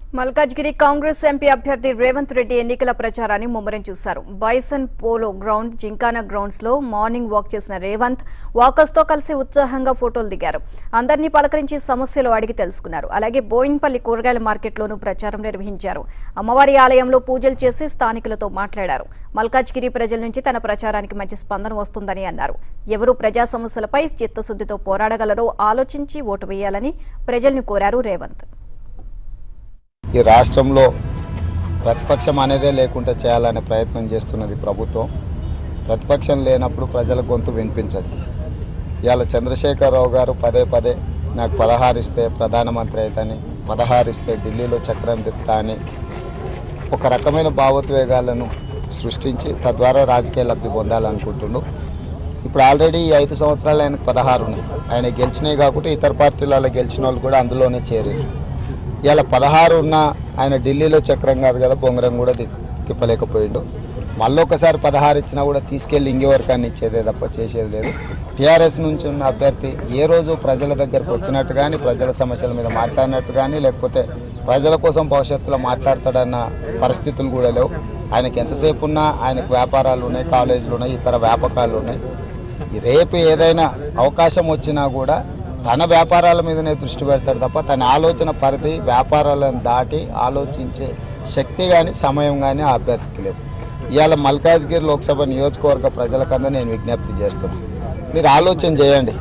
Malkajgiri Congress MP అభ్యర్థి రేవంత్ రెడ్డి ఎన్నికల ప్రచారాన్ని ముమ్మరం చూశారు Bison Polo Ground Gymkhana Grounds లో మార్నింగ్ వాక్ చేసిన రేవంత్ వాకర్స్ తో కలిసి ఉత్సాహంగా ఫోటోలు దిగారు అందరినీ పలకరించి సమస్యలు అడిగి తెలుసుకున్నారు అలాగే బోయిన్పల్లి కూరగాయల మార్కెట్లోనూ ప్రచారం నిర్వహించారు అమ్మవారి ఆలయంలో పూజలు చేసి స్థానికులతో మాట్లాడారు మల్కాజ్గిరి ప్రజల నుంచి తన ప్రచారానికి మంచి స్పందన వస్తుందని అన్నారు ఎవరు ప్రజా సమస్యలపై చిత్తశుద్దితో పోరాడగలరో ఆలోచించి ఓటు వేయాలని ప్రజల్ని కోరారు రేవంత్ ఈ రాష్ట్రంలో ప్రతిపక్షం అనేదే లేకుండా చేయాలనే ప్రయత్నం చేస్తున్నది ప్రభుత్వం ప్రతిపక్షం లేనప్పుడు ప్రజల గొంతు వినిపించదు ఇవాళ చంద్రశేఖరరావు గారు పదే పదే నాకు పదహారు ఇస్తే ప్రధానమంత్రి అవుతాని పదహారు ఇస్తే ఢిల్లీలో చక్రం తిప్పుతా అని ఒక రకమైన భావోద్వేగాలను సృష్టించి తద్వారా రాజకీయ లబ్ధి పొందాలనుకుంటుండు ఇప్పుడు ఆల్రెడీ ఈ ఐదు సంవత్సరాలు ఆయనకు పదహారు ఉన్నాయి ఆయన గెలిచినవి కాకుండా ఇతర పార్టీలలో గెలిచిన వాళ్ళు కూడా అందులోనే చేరారు ఇవాళ పదహారు ఉన్న ఆయన ఢిల్లీలో చక్రం కాదు కదా బొంగరం కూడా తి- తిప్పలేకపోయిండు మళ్ళీ ఒకసారి పదహారు ఇచ్చినా కూడా తీసుకెళ్ళి ఇంకెవరికాన్ని ఇచ్చేదే తప్ప చేసేది లేదు టీఆర్ఎస్ నుంచి ఉన్న అభ్యర్థి ఏ రోజు ప్రజల దగ్గరకు వచ్చినట్టు కానీ ప్రజల సమస్యల మీద మాట్లాడినట్టు కానీ లేకపోతే ప్రజల కోసం భవిష్యత్తులో మాట్లాడతాడన్న పరిస్థితులు కూడా లేవు ఆయనకి ఎంతసేపు ఉన్నా ఆయనకు వ్యాపారాలు ఉన్నాయి కాలేజీలు ఉన్నాయి ఇతర వ్యాపకాలు ఉన్నాయి ఈ రేపు ఏదైనా అవకాశం వచ్చినా కూడా తన వ్యాపారాల మీదనే దృష్టి పెడతాడు తప్ప తన ఆలోచన పరిధి వ్యాపారాలను దాటి ఆలోచించే శక్తి కానీ సమయం కానీ ఆ అభ్యర్థికి లేదు ఇవాళ మల్కాజ్గిరి లోక్సభ నియోజకవర్గ ప్రజలకన్నా నేను విజ్ఞప్తి చేస్తున్నాను మీరు ఆలోచన చేయండి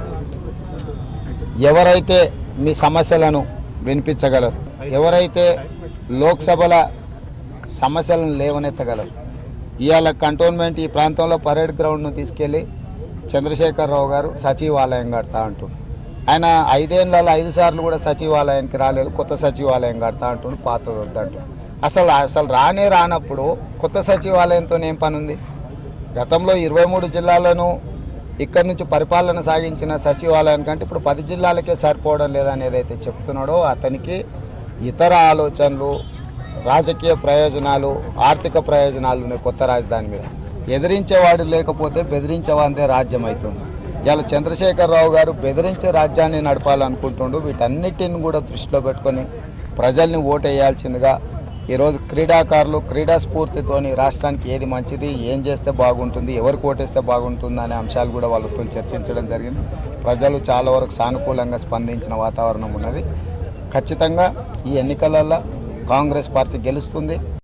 ఎవరైతే మీ సమస్యలను వినిపించగలరు ఎవరైతే లోక్సభల సమస్యలను లేవనెత్తగలరు ఇవాళ కంటోన్మెంట్ ఈ ప్రాంతంలో పరేడ్ గ్రౌండ్ను తీసుకెళ్ళి చంద్రశేఖరరావు గారు సచివాలయం కడతా అంటుండు ఆయన ఐదేళ్ళలో ఐదు సార్లు కూడా సచివాలయానికి రాలేదు కొత్త సచివాలయం కడతా అంటుండు పాతది వద్దంటు అసలు అసలు రానే రానప్పుడు కొత్త సచివాలయంతో ఏం పని ఉంది గతంలో ఇరవై మూడు జిల్లాలను ఇక్కడి నుంచి పరిపాలన సాగించిన సచివాలయం కంటే ఇప్పుడు పది జిల్లాలకే సరిపోవడం లేదని ఏదైతే చెప్తున్నాడో అతనికి ఇతర ఆలోచనలు రాజకీయ ప్రయోజనాలు ఆర్థిక ప్రయోజనాలు ఉన్నాయి కొత్త రాజధాని మీద ఎదిరించేవాడు లేకపోతే బెదిరించేవాందే రాజ్యం అవుతుంది ఇవాళ చంద్రశేఖరరావు గారు బెదిరించే రాజ్యాన్ని నడపాలనుకుంటుండు వీటన్నిటిని కూడా దృష్టిలో పెట్టుకొని ప్రజల్ని ఓటేయాల్సిందిగా ఈరోజు క్రీడాకారులు క్రీడా స్ఫూర్తితోని రాష్ట్రానికి ఏది మంచిది ఏం చేస్తే బాగుంటుంది ఎవరికి ఓటేస్తే బాగుంటుంది అనే అంశాలు కూడా వాళ్ళతో చర్చించడం జరిగింది ప్రజలు చాలా వరకు సానుకూలంగా స్పందించిన వాతావరణం ఉన్నది ఖచ్చితంగా ఈ ఎన్నికలలో కాంగ్రెస్ పార్టీ గెలుస్తుంది